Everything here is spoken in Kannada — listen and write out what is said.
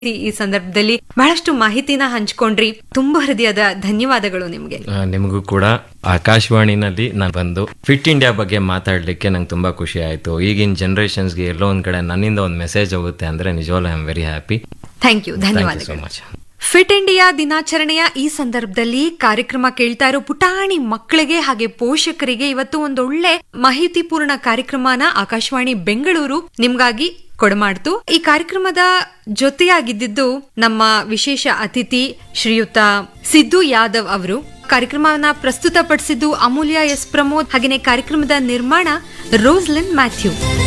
ಈ- ಈ ಸಂದರ್ಭದಲ್ಲಿ ಬಹಳಷ್ಟು ಮಾಹಿತಿನ ಹಂಚ್ಕೊಂಡ್ರಿ ತುಂಬಾ ಹೃದಯದ ಧನ್ಯವಾದಗಳು ನಿಮ್ಗೆ ಆ, ನಿಮಗೂ ಕೂಡ ಆಕಾಶವಾಣಿನಲ್ಲಿ ನಾನು ಬಂದು ಫಿಟ್ ಇಂಡಿಯಾ ಬಗ್ಗೆ ಮಾತಾಡ್ಲಿಕ್ಕೆ ನಂಗೆ ತುಂಬಾ ಖುಷಿ ಆಯ್ತು ಈಗಿನ ಜನರೇಷನ್ಸ್ಗೆ ಎಲ್ಲೋ ಒಂದ್ ಕಡೆ ನನ್ನಿಂದ ಒಂದು ಮೆಸೇಜ್ ಹೋಗುತ್ತೆ ಅಂದ್ರೆ ನಿಜವಾಗ್ಲೂ I am very happy thank you thank you so ಧನ್ಯವಾದಗಳು ಮಚ್ ಫಿಟ್ ಇಂಡಿಯಾ ದಿನಾಚರಣೆಯ ಈ ಸಂದರ್ಭದಲ್ಲಿ ಕಾರ್ಯಕ್ರಮ ಕೇಳ್ತಾ ಇರೋ ಪುಟಾಣಿ ಮಕ್ಕಳಿಗೆ ಹಾಗೆ ಪೋಷಕರಿಗೆ ಇವತ್ತು ಒಂದೊಳ್ಳೆ ಮಾಹಿತಿಪೂರ್ಣ ಕಾರ್ಯಕ್ರಮನ ಆಕಾಶವಾಣಿ ಬೆಂಗಳೂರು ನಿಮ್ಗಾಗಿ ಕೊಡಮಾಡ್ತು ಈ ಕಾರ್ಯಕ್ರಮದ ಜೊತೆಯಾಗಿದ್ದು ನಮ್ಮ ವಿಶೇಷ ಅತಿಥಿ ಶ್ರೀಯುತ ಸಿದ್ದು ಯಾದವ್ ಅವರು ಕಾರ್ಯಕ್ರಮವನ್ನ ಪ್ರಸ್ತುತಪಡಿಸಿದ್ದು ಅಮೂಲ್ಯ ಎಸ್ ಪ್ರಮೋದ್ ಹಾಗೆಯೇ ಕಾರ್ಯಕ್ರಮದ ನಿರ್ಮಾಣ ರೋಸ್ಲಿನ್ ಮ್ಯಾಥ್ಯೂ